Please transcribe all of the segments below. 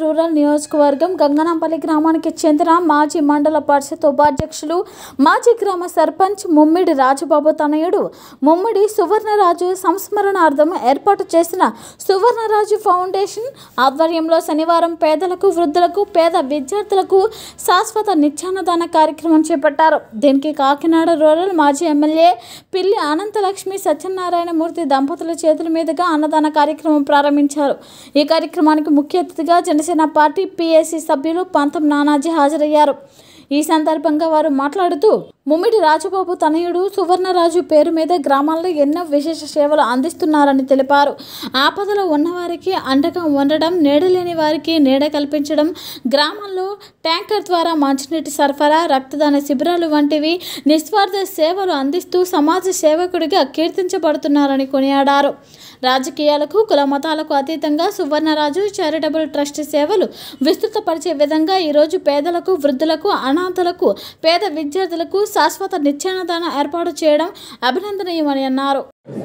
rural నియోజకవర్గం గంగనాంపల్లి గ్రామానికి చెందిన మాజీ మండల పరిషత్ ఉపాధ్యక్షులు మాజీ గ్రామ సర్పంచ్ ముమ్మిడి రాజుబాబు తనయుడు ముమ్మిడి సువర్ణరాజు సంస్మరణార్థం ఏర్పాటు చేసిన సువర్ణరాజు ఫౌండేషన్ ఆధ్వర్యంలో శనివారం పేదలకు వృద్ధులకు పేద విద్యార్థులకు శాశ్వత నిత్యాన్నదాన కార్యక్రమం చేపట్టారు దీనికి కాకినాడ రూరల్ మాజీ ఎమ్మెల్యే పిల్లి అనంతలక్ష్మి సత్యనారాయణమూర్తి దంపతుల చేతుల మీదుగా అన్నదాన కార్యక్రమం ప్రారంభించారు ఈ కార్యక్రమానికి ముఖ్య అతిథిగా జనసేన పార్టీ పిఎస్సి సభ్యులు పంతం నానాజీ హాజరయ్యారు ఈ సందర్భంగా వారు మాట్లాడుతూ ముమ్మిడి రాజబాబు తనయుడు సువర్ణరాజు పేరు మీద గ్రామాల్లో ఎన్నో విశేష సేవలు అందిస్తున్నారని తెలిపారు ఆపదలో ఉన్నవారికి అండగా ఉండడం నీడ లేని వారికి నీడ కల్పించడం గ్రామాల్లో ట్యాంకర్ ద్వారా మంచినీటి సరఫరా రక్తదాన శిబిరాలు వంటివి నిస్వార్థ సేవలు అందిస్తూ సమాజ సేవకుడిగా కీర్తించబడుతున్నారని కొనియాడారు రాజకీయాలకు కుల మతాలకు అతీతంగా సువర్ణరాజు చారిటబుల్ ట్రస్ట్ సేవలు విస్తృతపరిచే విధంగా ఈరోజు పేదలకు వృద్ధులకు అనాథలకు పేద విద్యార్థులకు శాశ్వత నిత్యాన్నదాన ఏర్పాటు చేయడం అభినందనీయమని అన్నారు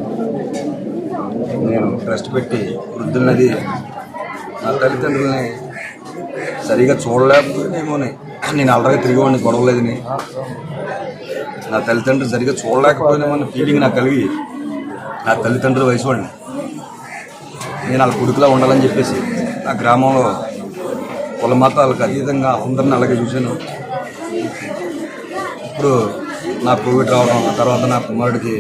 నేను ట్రస్ట్ పెట్టి వృద్ధులనది నా తల్లిదండ్రులని సరిగా చూడలేకపోయినేమోని నేను అల్లరిగా తిరిగేవాడిని గొడవలేదని నా తల్లిదండ్రులు సరిగా చూడలేకపోయినామన్న ఫీలింగ్ నాకు కలిగి నా తల్లిదండ్రుల వయసు వాడిని నేను వాళ్ళ కొడుకులా ఉండాలని చెప్పేసి నా గ్రామంలో కుల మతాలకు అతీతంగా అందరిని అలాగే చూశాను ఇప్పుడు నా కోవిడ్ రావడం ఆ తర్వాత నా కుమారుడికి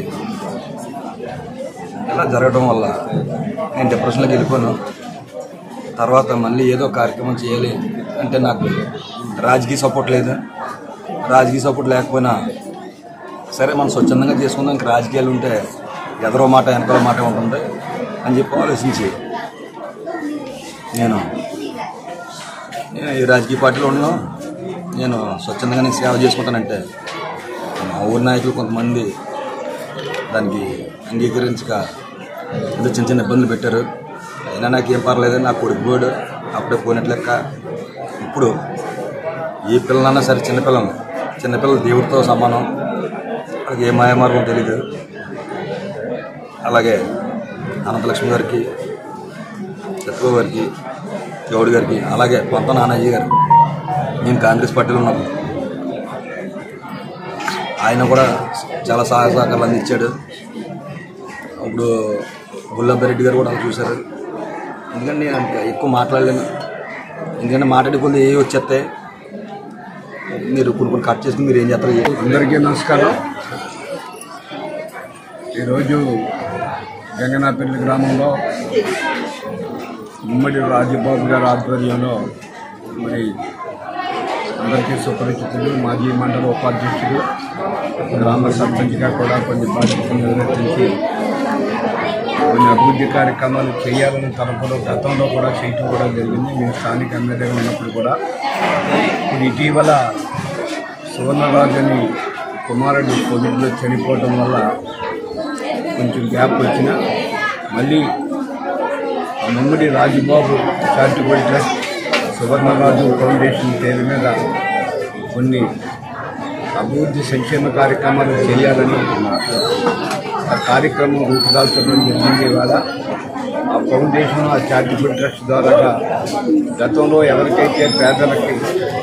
ఇలా జరగడం వల్ల నేను డిప్రెషన్లోకి వెళ్ళిపోయాను తర్వాత మళ్ళీ ఏదో కార్యక్రమం చేయాలి అంటే నాకు రాజకీయ సపోర్ట్ లేదు రాజకీయ సపోర్ట్ లేకపోయినా సరే మనం స్వచ్ఛందంగా చేసుకుందాం ఇంకా రాజకీయాలు ఉంటే ఎదరో మాట వెనకరో మాట ఉంటుంది అని చెప్పి ఆలోచించి నేను నేను ఈ రాజకీయ పార్టీలో ఉన్నాను నేను స్వచ్ఛందంగా నేను సేవ చేసుకుంటానంటే మా ఊరి నాయకులు కొంతమంది దానికి అంగీకరించక ఏదో చిన్న చిన్న ఇబ్బందులు పెట్టారు అయినా నాకు ఏం పర్లేదు నా కొడుకు పోయాడు అప్పుడే పోయినట్లు లెక్క ఇప్పుడు ఏ పిల్లలన్నా సరే చిన్నపిల్లలు చిన్నపిల్లలు దేవుడితో సమానం వాళ్ళకి ఏ మాయమార్గం తెలీదు అలాగే అనంతలక్ష్మి గారికి సత్వ గారికి గౌడ్ గారికి అలాగే కొంత నానాజీ గారు నేను కాంగ్రెస్ పార్టీలో ఉన్నాను ఆయన కూడా చాలా సహాయ సహకారాలు అందించాడు ఇప్పుడు గుల్లబ్బారెడ్డి గారు కూడా అలా చూశారు ఎందుకంటే నేను ఇంకా ఎక్కువ మాట్లాడలేను ఎందుకంటే మాట్లాడే కొద్ది ఏ వచ్చేస్తాయి మీరు కొన్ని కొన్ని కట్ చేసుకుని మీరు ఏం చేస్తారు ఏ- అందరికీ నమస్కారం ఈరోజు గంగనాపల్లి గ్రామంలో ఉమ్మడి రాజబాబు గారి ఆధ్వర్యంలో మరి అందరికీ సుపరిచితులు మాజీ మండల ఉపాధ్యక్షుడు గ్రామ సర్పంచ్గా కూడా కొన్ని బాధ్యతలు నిర్వర్తించి కొన్ని అభివృద్ధి కార్యక్రమాలు చేయాలని తలపులో గతంలో కూడా చేయటం కూడా జరిగింది మేము స్థానిక ఎమ్మెల్యేగా ఉన్నప్పుడు కూడా ఇప్పుడు ఇటీవల సువర్ణరాజు అని కుమారుడు కోవిడ్లో చనిపోవడం వల్ల కొంచెం గ్యాప్ వచ్చిన మళ్ళీ ఆ Mummadi Rajubabu charitable trust Suvarnaraju foundation పేరు మీద కొన్ని అభివృద్ధి సంక్షేమ కార్యక్రమాలు చేయాలని ఆ కార్యక్రమం రూపుదాల్చడం జరిగింది ఇవాళ ఆ ఫౌండేషన్ ఆ చారిటబుల్ ట్రస్ట్ ద్వారా గతంలో ఎవరికైతే పేదలకి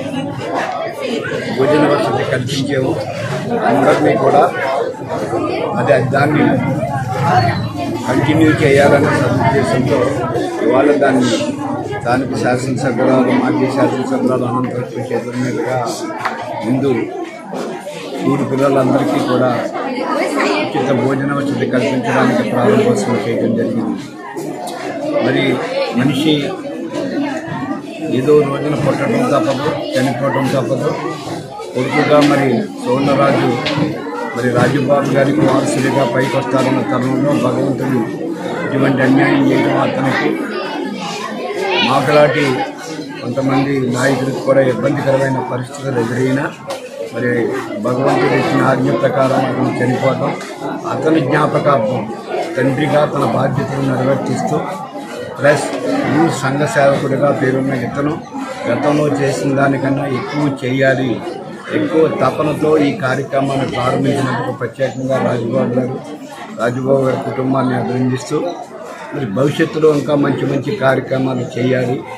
భోజన వసతి కల్పించాము అందరినీ కూడా అది దాన్ని కంటిన్యూ చేయాలనే సదుద్దేశంతో ఇవాళ దాన్ని దానికి శాసనసభ్యురాలు మాజీ శాసనసభ్యురాలు అనంతరం చేతుల మీదుగా ముందు ఊరి పిల్లలందరికీ కూడా ఉచిత భోజన వసతి కల్పించడానికి ప్రారంభోత్సవం చేయడం జరిగింది మరి మనిషి ఏదో రోజున పుట్టడం తప్పదు చనిపోవడం తప్పదు కొడుకుగా మరి సోమరాజు మరి రాజుబాబు గారికి వారసుడిగా పైకి వస్తారన్న తరుణంలో భగవంతుడు ఇటువంటి అన్యాయం చేయడం అతనికి మాకులాంటి కొంతమంది నాయకులకు కూడా ఇబ్బందికరమైన పరిస్థితులు ఎదురైనా మరి భగవంతుడు ఇచ్చిన ఆజ్ఞ ప్రకారం అతను చనిపోవడం అతని జ్ఞాపకార్థం తండ్రిగా తన బాధ్యతలు నిర్వర్తిస్తూ ప్లస్ ఈ సంఘ సేవకుడిగా పేరున్న ఇతను గతంలో చేసిన దానికన్నా ఎక్కువ చేయాలి ఎక్కువ తపనతో ఈ కార్యక్రమాన్ని ప్రారంభించినందుకు ప్రత్యేకంగా రాజుబాబు గారు రాజుబాబు గారి కుటుంబాన్ని అభినందిస్తూ మరి భవిష్యత్తులో ఇంకా మంచి మంచి కార్యక్రమాలు చేయాలి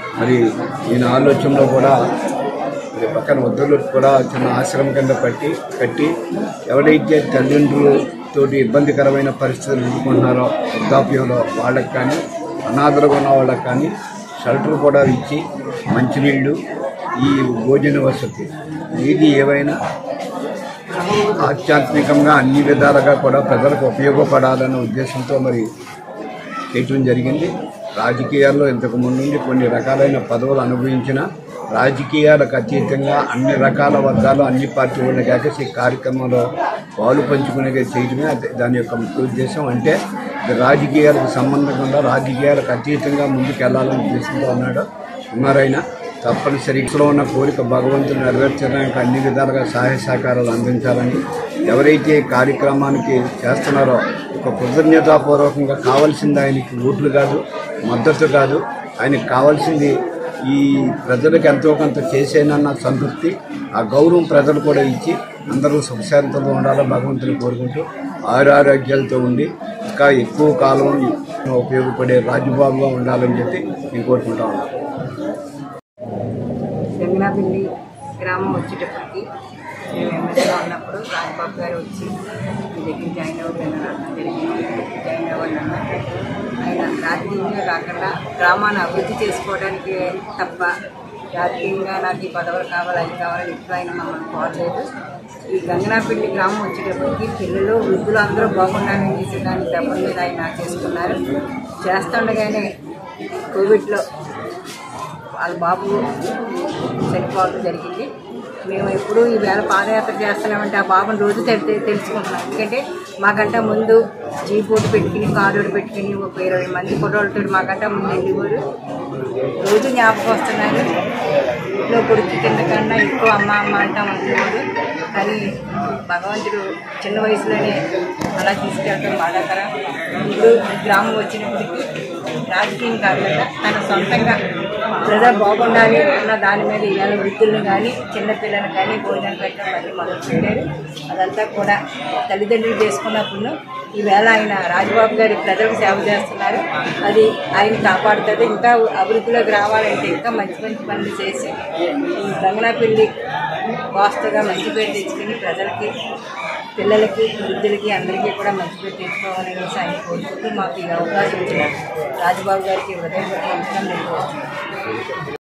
మరి ఈయన ఆలోచనలో కూడా మరి పక్కన వద్దలు కూడా చిన్న ఆశ్రమం కింద పట్టి కట్టి ఎవరైతే తల్లిదండ్రులతోటి ఇబ్బందికరమైన పరిస్థితులు ఎదుర్కొంటున్నారో వృద్ధాప్యంలో వాళ్ళకి కానీ అనాథలుగా ఉన్న వాళ్ళకి కానీ షెల్టర్ కూడా ఇచ్చి మంచినీళ్ళు ఈ భోజన వసతి ఏది ఏవైనా ఆధ్యాత్మికంగా అన్ని విధాలుగా కూడా ప్రజలకు ఉపయోగపడాలన్న ఉద్దేశంతో మరి చేయటం జరిగింది రాజకీయాల్లో ఇంతకు ముందు నుండి కొన్ని రకాలైన పదవులు అనుభవించిన రాజకీయాలకు అతీతంగా అన్ని రకాల వర్గాలు అన్ని పార్టీలు కాకేసి ఈ కార్యక్రమంలో పాలు పంచుకునే చేయడమే అదే దాని యొక్క ముఖ్య ఉద్దేశం అంటే ఇది రాజకీయాలకు సంబంధంగా రాజకీయాలకు అతీతంగా ముందుకు వెళ్ళాలని ఉద్దేశంతో అన్నాడు ఉన్నారైనా తప్పనిసరిగా ఉన్న కోరిక భగవంతుని నెరవేర్చడానికి అన్ని విధాలుగా సహాయ సహకారాలు అందించాలని ఎవరైతే ఈ కార్యక్రమానికి చేస్తున్నారో ఒక కృతజ్ఞతాపూర్వకంగా కావాల్సింది ఆయనకి ఓట్లు కాదు మద్దతు కాదు ఆయనకి కావాల్సింది ఈ ప్రజలకు ఎంతో కొంత చేసేనన్న సంతృప్తి ఆ గౌరవం ప్రజలు కూడా ఇచ్చి అందరూ సుఖశాంతంతో ఉండాలని భగవంతుని కోరుకుంటూ ఆయురారోగ్యాలతో ఉండి ఇంకా ఎక్కువ కాలం ఉపయోగపడే రాజుబాబుగా ఉండాలని చెప్పి నేను కోరుకుంటా ఉన్నాను గంగనాపల్లి గ్రామం వచ్చేటప్పటికి మేము ఎమ్మెల్యేగా ఉన్నప్పుడు రాజబాబు గారు వచ్చి మీ దగ్గర జాయిన్ అవ్వడం అనడం జరిగింది జాయిన్ అవ్వండి అన్నారు ఆయన రాజకీయంగా కాకుండా గ్రామాన్ని అభివృద్ధి చేసుకోవడానికి తప్ప రాజకీయంగా నాకు ఈ పదవులు కావాలి అవి కావాలని ఇప్పుడు ఆయన మమ్మల్ని కోరలేదు ఈ గంగనాపల్లి గ్రామం వచ్చేటప్పటికి పిల్లలు వృద్ధులు అందరూ బాగుండాలని చేసి దాని దెబ్బల మీద ఆయన చేసుకున్నారు చేస్తుండగానే కోవిడ్లో వాళ్ళ బాబు చనిపోవడం జరిగింది మేము ఎప్పుడు ఈ వేళ పాదయాత్ర చేస్తున్నామంటే ఆ బాబుని రోజు తెలి- తెలుసుకుంటున్నాం ఎందుకంటే మాకంటే ముందు జీపోటు పెట్టుకుని కారోడు పెట్టుకుని ఒక ఇరవై మంది కుర్రోళ్ళతో మాకంటే ముందు వెళ్ళేవారు రోజు జ్ఞాపకం వస్తున్నారు ఇంట్లో కొడుకు కింద కన్నా ఎక్కువ అమ్మ అమ్మ అంటాం అనుకునేవాడు కానీ భగవంతుడు చిన్న వయసులోనే అలా తీసుకెళ్ళడం బాధాకరం ఇప్పుడు గ్రామం వచ్చినప్పటికీ రాజకీయం కాకుండా తన సొంతంగా ప్రజలు బాగుండాలి అన్న దాని మీద ఇవాళ వృద్ధులను కానీ చిన్నపిల్లలను కానీ భోజనం పెట్టడం మళ్ళీ మొదలుపెట్టారు అదంతా కూడా తల్లిదండ్రులు చేసుకున్నప్పుడు ఈవేళ ఆయన రాజబాబు గారి ప్రజలకు సేవ చేస్తున్నారు అది ఆయన కాపాడుతుంది ఇంకా అభివృద్ధిలోకి రావాలంటే ఇంకా మంచి మంచి పనులు చేసి ఈ రంగనాపల్లి వాస్తుగా మంచి పేరు తెచ్చుకుని ప్రజలకి పిల్లలకి వృద్ధులకి అందరికీ కూడా మంచి పేరు తెచ్చుకోవాలనేసి ఆయన కోరుకుంటూ మాకు ఈ అవకాశం ఇచ్చిన రాజబాబు గారికి హృదయపూర్వక నమస్కారం తెలియజేస్తున్నాను